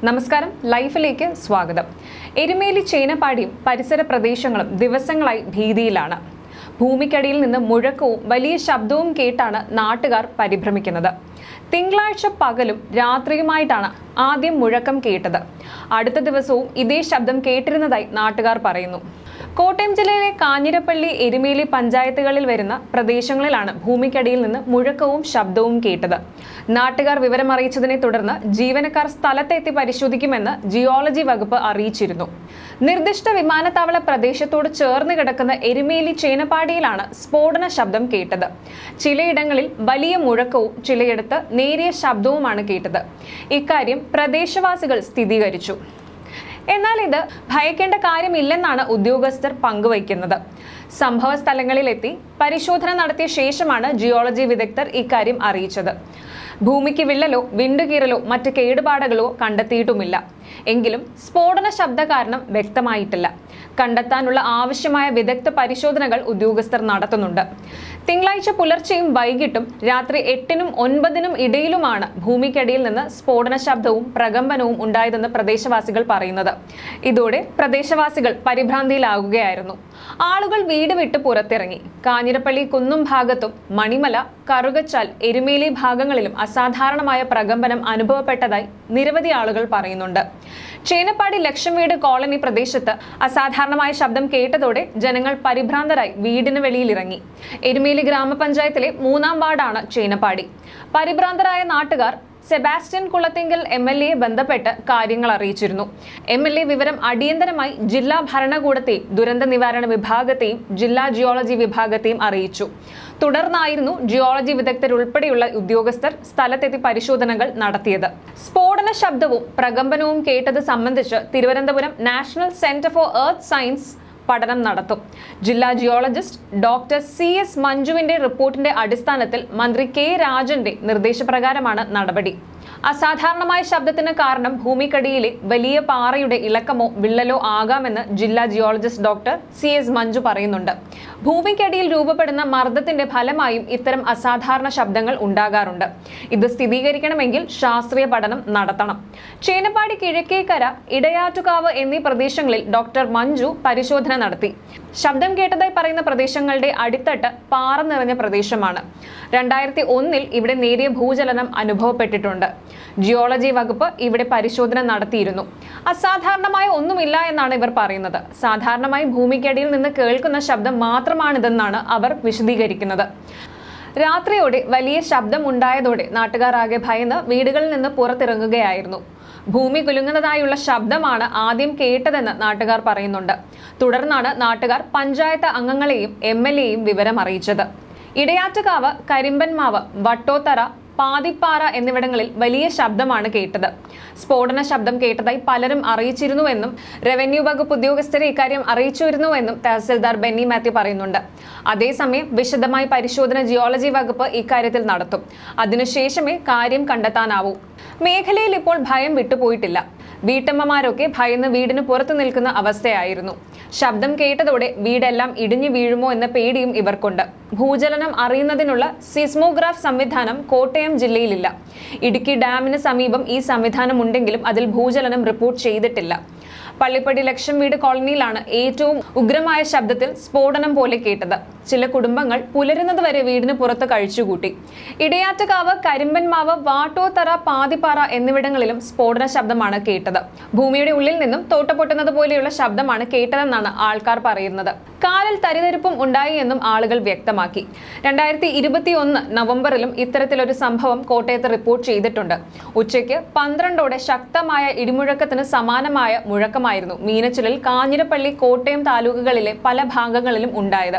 നമസ്കാരം ലൈഫിലേക്ക് സ്വാഗതം എരുമേലി ചേനപ്പാടിയും പരിസര പ്രദേശങ്ങളും ദിവസങ്ങളായി ഭീതിയിലാണ് ഭൂമിക്കടിയിൽ നിന്ന് മുഴക്കവും വലിയ ശബ്ദവും കേട്ടാണ് നാട്ടുകാർ പരിഭ്രമിക്കുന്നത് തിങ്കളാഴ്ച പകലും രാത്രിയുമായിട്ടാണ് ആദ്യം മുഴക്കം കേട്ടത് അടുത്ത ദിവസവും ഇതേ ശബ്ദം കേട്ടിരുന്നതായി നാട്ടുകാർ പറയുന്നു കോട്ടയം ജില്ലയിലെ കാഞ്ഞിരപ്പള്ളി എരുമേലി പഞ്ചായത്തുകളിൽ വരുന്ന പ്രദേശങ്ങളിലാണ് ഭൂമിക്കടിയിൽ നിന്ന് മുഴക്കവും ശബ്ദവും കേട്ടത് നാട്ടുകാർ വിവരം അറിയിച്ചതിനെ തുടർന്ന് ജീവനക്കാർ സ്ഥലത്തെത്തി പരിശോധിക്കുമെന്ന് ജിയോളജി വകുപ്പ് അറിയിച്ചിരുന്നു നിർദ്ദിഷ്ട വിമാനത്താവള പ്രദേശത്തോട് ചേർന്ന് കിടക്കുന്ന എരുമേലി ചേനപ്പാടിയിലാണ് സ്ഫോടന ശബ്ദം കേട്ടത് ചിലയിടങ്ങളിൽ വലിയ മുഴക്കവും ചിലയിടത്ത് നേരിയ ശബ്ദവുമാണ് കേട്ടത് ഇക്കാര്യം പ്രദേശവാസികൾ സ്ഥിരീകരിച്ചു എന്നാൽ ഇത് ഭയക്കേണ്ട കാര്യമില്ലെന്നാണ് ഉദ്യോഗസ്ഥർ പങ്കുവയ്ക്കുന്നത് സംഭവ സ്ഥലങ്ങളിലെത്തി പരിശോധന നടത്തിയ ശേഷമാണ് ജിയോളജി വിദഗ്ധർ ഇക്കാര്യം അറിയിച്ചത് ഭൂമിക്ക് വിള്ളലോ വിണ്ടുകീറലോ മറ്റ് കേടുപാടുകളോ കണ്ടെത്തിയിട്ടുമില്ല എങ്കിലും സ്ഫോടന ശബ്ദ കാരണം വ്യക്തമായിട്ടില്ല കണ്ടെത്താനുള്ള ആവശ്യമായ വിദഗ്ധ പരിശോധനകൾ ഉദ്യോഗസ്ഥർ നടത്തുന്നുണ്ട് തിങ്കളാഴ്ച പുലർച്ചെയും വൈകിട്ടും രാത്രി എട്ടിനും ഒൻപതിനും ഇടയിലുമാണ് ഭൂമിക്കടിയിൽ നിന്ന് സ്ഫോടന ശബ്ദവും പ്രകമ്പനവും ഉണ്ടായതെന്ന് പ്രദേശവാസികൾ പറയുന്നത് ഇതോടെ പ്രദേശവാസികൾ പരിഭ്രാന്തിയിലാകുകയായിരുന്നു ആളുകൾ വീട് വിട്ട് പുറത്തിറങ്ങി കാഞ്ഞിരപ്പള്ളി കുന്നും ഭാഗത്തും മണിമല കറുകച്ചാൽ എരുമേലി ഭാഗങ്ങളിലും അസാധാരണമായ പ്രകമ്പനം അനുഭവപ്പെട്ടതായി നിരവധി ആളുകൾ പറയുന്നുണ്ട് ചേനപ്പാടി ലക്ഷം വീട് കോളനി പ്രദേശത്ത് അസാധാരണമായ ശബ്ദം കേട്ടതോടെ ജനങ്ങൾ പരിഭ്രാന്തരായി വീടിന് വെളിയിലിറങ്ങി എരുമേലി ഗ്രാമപഞ്ചായത്തിലെ മൂന്നാം വാർഡാണ് ചേനപ്പാടി പരിഭ്രാന്തരായ നാട്ടുകാർ സെബാസ്റ്റ്യൻ കുളത്തിങ്കൽ എം എൽ എയെ ബന്ധപ്പെട്ട് കാര്യങ്ങൾ അറിയിച്ചിരുന്നു എം എൽ എ വിവരം അടിയന്തരമായി ജില്ലാ ഭരണകൂടത്തെയും ദുരന്ത നിവാരണ വിഭാഗത്തെയും ജില്ലാ ജിയോളജി വിഭാഗത്തെയും അറിയിച്ചു തുടർന്നായിരുന്നു ജിയോളജി വിദഗ്ധരുൾപ്പെടെയുള്ള ഉദ്യോഗസ്ഥർ സ്ഥലത്തെത്തി പരിശോധനകൾ നടത്തിയത് സ്ഫോടന ശബ്ദവും പ്രകമ്പനവും കേട്ടത് സംബന്ധിച്ച് Thiruvananthapuram national centre for earth science പഠനം നടത്തും ജില്ലാ ജിയോളജിസ്റ്റ് ഡോക്ടർ സി എസ് മഞ്ജുവിന്റെ റിപ്പോർട്ടിന്റെ അടിസ്ഥാനത്തിൽ മന്ത്രി കെ രാജന്റെ നിർദ്ദേശപ്രകാരമാണ് നടപടി അസാധാരണമായ ശബ്ദത്തിന് കാരണം ഭൂമിക്കടിയിലെ വലിയ പാറയുടെ ഇളക്കമോ വിള്ളലോ ആകാമെന്ന് ജില്ലാ geologist doctor C S Manju പറയുന്നുണ്ട് ഭൂമിക്കടിയിൽ രൂപപ്പെടുന്ന മർദ്ദത്തിന്റെ ഫലമായും ഇത്തരം അസാധാരണ ശബ്ദങ്ങൾ ഉണ്ടാകാറുണ്ട് ഇത് സ്ഥിരീകരിക്കണമെങ്കിൽ ശാസ്ത്രീയ പഠനം നടത്തണം ചേനപ്പാടി കിഴക്കേക്കര ഇടയാറ്റുകാവ് എന്നീ പ്രദേശങ്ങളിൽ ഡോക്ടർ മഞ്ജു പരിശോധന നടത്തി ശബ്ദം കേട്ടതായി പറയുന്ന പ്രദേശങ്ങളുടെ അടിത്തട്ട് പാറ നിറഞ്ഞ പ്രദേശമാണ് രണ്ടായിരത്തി ഒന്നിൽ ഇവിടെ നേരിയ ഭൂചലനം അനുഭവപ്പെട്ടിട്ടുണ്ട് ജിയോളജി വകുപ്പ് ഇവിടെ പരിശോധന നടത്തിയിരുന്നു അസാധാരണമായ ഒന്നുമില്ല എന്നാണ് ഇവർ പറയുന്നത് സാധാരണമായി ഭൂമിക്കടിയിൽ നിന്ന് കേൾക്കുന്ന ശബ്ദം മാത്രമാണിതെന്നാണ് അവർ വിശദീകരിക്കുന്നത് രാത്രിയോടെ വലിയ ശബ്ദം ഉണ്ടായതോടെ നാട്ടുകാർ ആകെ ഭയന്ന് വീടുകളിൽ നിന്ന് പുറത്തിറങ്ങുകയായിരുന്നു ഭൂമി കുലുങ്ങുന്നതായുള്ള ശബ്ദമാണ് ആദ്യം കേട്ടതെന്ന് നാട്ടുകാർ പറയുന്നുണ്ട് തുടർന്നാണ് നാട്ടുകാർ പഞ്ചായത്ത് അംഗങ്ങളെയും എം എൽ എയും വിവരം അറിയിച്ചത് ഇടയാറ്റുകാവ് കരിമ്പൻമാവ് വട്ടോത്തറ പാതിപ്പാറ എന്നിവിടങ്ങളിൽ വലിയ ശബ്ദമാണ് കേട്ടത് സ്ഫോടന ശബ്ദം കേട്ടതായി പലരും അറിയിച്ചിരുന്നുവെന്നും റവന്യൂ വകുപ്പ് ഉദ്യോഗസ്ഥരെ ഇക്കാര്യം അറിയിച്ചിരുന്നുവെന്നും തഹസിൽദാർ ബെന്നി മാത്യു പറയുന്നുണ്ട് അതേസമയം വിശദമായ പരിശോധന ജിയോളജി വകുപ്പ് ഇക്കാര്യത്തിൽ നടത്തും അതിനുശേഷമേ കാര്യം കണ്ടെത്താനാവൂ മേഖലയിൽ ഇപ്പോൾ ഭയം വിട്ടുപോയിട്ടില്ല വീട്ടമ്മമാരൊക്കെ ഭയന്ന് വീടിന് പുറത്തു നിൽക്കുന്ന അവസ്ഥയായിരുന്നു ശബ്ദം കേട്ടതോടെ വീടെല്ലാം ഇടിഞ്ഞു വീഴുമോ എന്ന പേടിയും ഇവർക്കുണ്ട് ഭൂചലനം അറിയുന്നതിനുള്ള സിസ്മോഗ്രാഫ് സംവിധാനം കോട്ടയം ജില്ലയിലില്ല ഇടുക്കി ഡാമിന് സമീപം ഈ സംവിധാനം ഉണ്ടെങ്കിലും അതിൽ ഭൂചലനം റിപ്പോർട്ട് ചെയ്തിട്ടില്ല പള്ളിപ്പടി ലക്ഷം വീട് കോളനിയിലാണ് ഏറ്റവും ഉഗ്രമായ ശബ്ദത്തിൽ സ്ഫോടനം പോലെ കേട്ടത് ചില കുടുംബങ്ങൾ പുലരുന്നത് വരെ വീടിന് പുറത്ത് കഴിച്ചുകൂട്ടി ഇടയാറ്റുകാവ് കരിമ്പൻമാവ് വാട്ടോത്തറ പാതിപ്പാറ എന്നിവിടങ്ങളിലും സ്ഫോടന ശബ്ദമാണ് കേട്ടത് ഭൂമിയുടെ ഉള്ളിൽ നിന്നും തോട്ട പൊട്ടുന്നത് പോലെയുള്ള ശബ്ദമാണ് കേട്ടതെന്നാണ് ആൾക്കാർ പറയുന്നത് കാലിൽ തരിതരിപ്പും ഉണ്ടായി എന്നും ആളുകൾ വ്യക്തമാക്കി രണ്ടായിരത്തി ഇരുപത്തി ഒന്ന് നവംബറിലും ഇത്തരത്തിലൊരു സംഭവം കോട്ടയത്ത് റിപ്പോർട്ട് ചെയ്തിട്ടുണ്ട് ഉച്ചയ്ക്ക് പന്ത്രണ്ടോടെ ശക്തമായ ഇടിമുഴക്കത്തിന് സമാനമായ മുഴക്കമായിരുന്നു മീനച്ചിലിൽ കാഞ്ഞിരപ്പള്ളി കോട്ടയം താലൂക്കുകളിലെ പല ഭാഗങ്ങളിലും ഉണ്ടായത്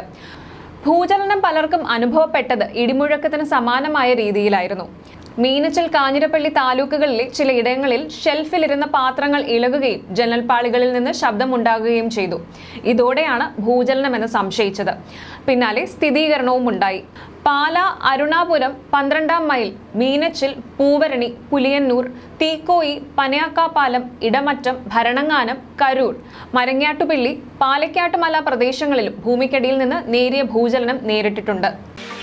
ഭൂചലനം പലർക്കും അനുഭവപ്പെട്ടത് ഇടിമുഴക്കത്തിന് സമാനമായ രീതിയിലായിരുന്നു മീനച്ചൽ കാഞ്ഞിരപ്പള്ളി താലൂക്കുകളിലെ ചിലയിടങ്ങളിൽ ഷെൽഫിലിരുന്ന പാത്രങ്ങൾ ഇളകുകയും ജനൽപ്പാളികളിൽ നിന്ന് ശബ്ദമുണ്ടാകുകയും ചെയ്തു ഇതോടെയാണ് ഭൂചലനമെന്ന് സംശയിച്ചത് പിന്നാലെ സ്ഥിരീകരണവും ഉണ്ടായി പാല അരുണാപുരം പന്ത്രണ്ടാം മൈൽ മീനച്ചിൽ പൂവരണി പുലിയന്നൂർ തീക്കോയി പനയാക്കാപ്പാലം ഇടമറ്റം ഭരണങ്ങാനം കരൂർ മരങ്ങാട്ടുപിള്ളി പാലക്കാട്ടുമല പ്രദേശങ്ങളിലും ഭൂമിക്കടിയിൽ നിന്ന് നേരിയ ഭൂചലനം നേരിട്ടിട്ടുണ്ട്